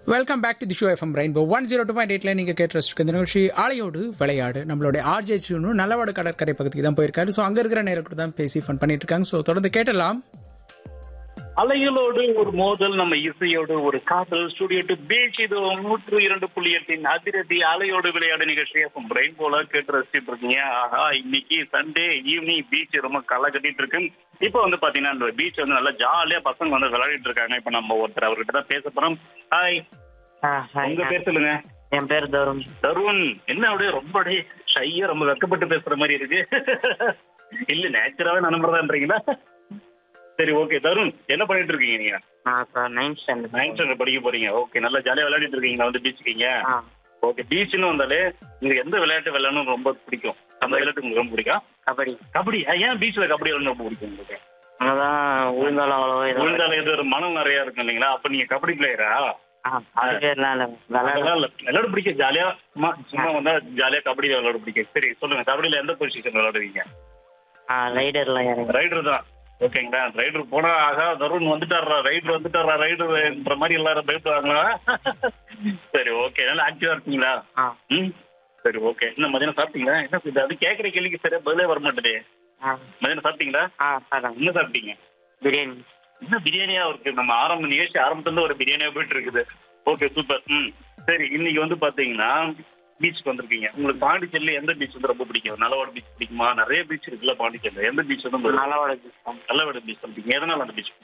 welcome back to the show FM rainbow one zero two point எயிட்ல நீங்க கேட்டு ரசிச்சிருக்க இந்த நிகழ்ச்சி ஆலையோடு விளையாடு நம்மளுடைய ஆர்ஜே சிவனு நல்லவாடு கடற்கரை பகுதிக்கு தான் போயிருக்காரு ஸோ அங்க இருக்கிற நேரம் தான் பேசி ஃபன் பண்ணிட்டு இருக்காங்க ஸோ தொடர்ந்து கேட்டலாம் அலைகளோடு ஒரு மோதல் நம்ம இசையோடு ஒரு காதல் ஸ்டுடியோ டு பீச் இது நூற்று இரண்டு புள்ளி எட்டின் அதிரடி அலையோடு விளையாடு நிகழ்ச்சி அப்போ பிரெயின் போல கேட்டு ரசிச்சுட்டு இருக்கீங்க ஆஹா இன்னைக்கு சண்டே ஈவினிங் பீச் ரொம்ப களை கட்டிட்டு இருக்கு இப்போ வந்து பாத்தீங்கன்னா இந்த பீச் வந்து நல்லா ஜாலியா பசங்க வந்து விளையாடிட்டு இருக்காங்க இப்ப நம்ம ஒருத்தர் அவர்கிட்ட தான் பேச போறோம் ஹாய் ஆ, hi, உங்க நான்- பேர் சொல்லுங்க என் பேர் தருண் தருண் என்ன அப்படியே ரொம்ப அப்படியே ஷையா ரொம்ப வெக்கப்பட்டு பேசுற மாதிரி இருக்கு இல்ல நேச்சுராவே நம்புறதான்றீங்களா சரி ஓகே தருண் என்ன பண்ணிட்டு இருக்கீங்க நீங்க நான் இப்போ நைன்த் ஸ்டாண்டர்ட் நைன்த் ஸ்டாண்டர்ட் படிக்க போறீங்க ஓகே நல்லா ஜாலியா விளையாடிட்டு இருக்கீங்க வந்து பீச்சுக்கீங்க ஆ ஓகே பீச்னு வந்தாலே உங்களுக்கு எந்த விளையாட்டு விளையாடணும் ரொம்ப பிடிக்கும் அந்த விளையாட்டு உங்களுக்கு ரொம்ப பிடிக்கும் கபடி கபடி ஆ, ஏன் பீச்ல கபடி விளையாட ரொம்ப பிடிக்கும் உங்களுக்கு அங்கதான் உளுந்தாலும் அவ்வளோவா எதுவும் விழுந்தால ஏதோ ஒரு மனம் நிறைய இருக்கும் இல்லைங்களா அப்ப நீங்க கபடி பிளேயரா ஆ, அது பேர்லாம் இல்லை விளையாட அதெல்லாம் இல்ல விளையாட பிடிக்கும் ஜாலியா சும்மா சும்மா வந்தா ஜாலியா கபடி விளையாட பிடிக்கும் சரி சொல்லுங்க கபடியில எந்த பொசிஷன் விளையாடுவீங்க ஆ ரைடர்லாம் இறங்கி ரைடர் தான் ஓகேங்களா ரைடர் போனா ஆகா தருண் வந்துட்டாரா ரைடர் வந்துட்டாரா ரைடர்ன்ற மாதிரி எல்லாரும் பயப்படுவாங்களா சரி ஓகே நல்லா ஆக்டிவா இருக்கீங்களா ஆ ம் சரி ஓகே என்ன மதியானம் சாப்பிட்டீங்களா என்ன இது அது கேட்குற கேள்விக்கு சரியா பதிலே வர மாட்டேதே ஆ மதியானம் சாப்பிட்டீங்களா ஆ சாப்பிட்டாங்க என்ன சாப்பிட்டீங்க பிரியாணி என்ன பிரியாணியா இருக்கு நம்ம ஆரம்ப நிகழ்ச்சி ஆரம்பத்துல இருந்து ஒரு பிரியாணியா போயிட்டு இருக்குது ஓகே சூப்பர் ம் சரி இன்னைக்கு வந்து பாத்தீங்கன்னா பீச்சுக்கு வந்திருக்கீங்க உங்களுக்கு பாண்டிச்சேரியில எந்த பீச் வந்து ரொம்ப பிடிக்கும் நல்லவாடு பீச் பிடிக்குமா நிறைய பீச் இருக்குல்ல பாண்டிச்சேரியில எந்த பீச் வந்து உங்களுக்கு நல்ல வளர்ச்சி நல்லவாடு பீச் பிடிக்கும் எதனால அந்த பீச்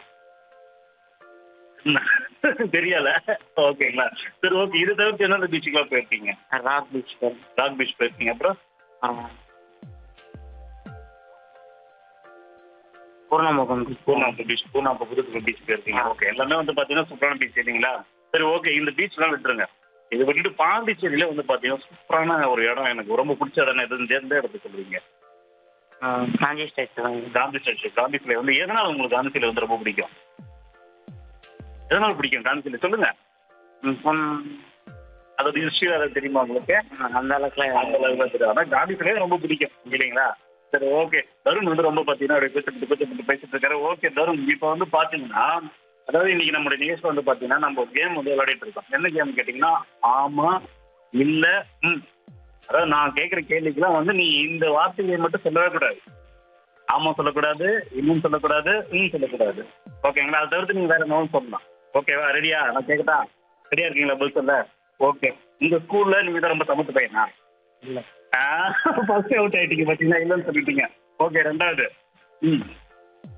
தெரியல ஓகேங்களா சரி ஓகே இது தவிர்த்து எந்தெந்த பீச்சுக்கெல்லாம் போயிருக்கீங்க ராக் பீச் பேர் ராக் பீச் போயிருக்கீங்க அப்புறம் ஆ Poornamugam beach Poornambu beach Poornambu Pudukudi beach போயிருக்கீங்க ஓகே எல்லாமே வந்து பாத்தீங்கன்னா சூப்பரான பீச் இல்லைங்களா சரி ஓகே இந்த பீச் எல்லாம் விட்டுருங்க இது விட்டுட்டு பாண்டிச்சேரியில வந்து பாத்தீங்கன்னா சூப்பரான ஒரு இடம் எனக்கு ரொம்ப பிடிச்ச இடம் எது எந்த இடத்துக்கு சொல்லுவீங்க ஆ, காஞ்சி ஸ்டேஷன் காந்தி ஸ்டேஷன் காந்தி சிலை வந்து எதனால உங்களுக்கு காந்தி சிலை வந்து ரொம்ப பிடிக்கும் எதனால பிடிக்கும் காந்தி சிலை சொல்லுங்க அதோட ஹிஸ்டரி அதை தெரியுமா உங்களுக்கு அந்த அளவுக்குலாம் அந்த அளவுக்கு தெரியும் ஆனா காந்தி சிலையே ரொம்ப பிடிக்கும் இல்லைங்களா சரி ஓகே தருண் வந்து ரொம்ப பாத்தீங்கன்னா அப்படியே பேசிட்டு பேசிட்டு பேசிட்டு இருக்காரு ஓகே தருண் இப்போ வந்து பாத்தீங்கன்னா அதாவது இன்னைக்கு நம்மளுடைய நிகழ்ச்சி வந்து பாத்தீங்கன்னா நம்ம ஒரு கேம் வந்து விளையாடிட்டு இருக்கோம் என்ன கேம் கேட்டீங்கன்னா ஆமா இல்ல ம் அதாவது நான் கேட்கிற கேள்விக்கெல்லாம் வந்து நீ இந்த வார்த்தைகளை மட்டும் சொல்லவே கூடாது ஆமா சொல்லக்கூடாது இன்னும் சொல்லக்கூடாது ம் சொல்லக்கூடாது ஓகேங்களா அதை தவிர்த்து நீங்க வேற என்னவும் சொல்லலாம் ஓகேவா ரெடியா நான் கேட்கட்டா ரெடியா இருக்கீங்களா பதில் சொல்ல ஓகே உங்க ஸ்கூல்ல நீங்க தான் ரொம்ப சமத்து பையனா இல்லை ஃபர்ஸ்ட் அவுட் ஆயிட்டீங்க பாத்தீங்கன்னா இல்லைன்னு சொல்லிட்டீங்க ஓகே ரெண்டாவது ம்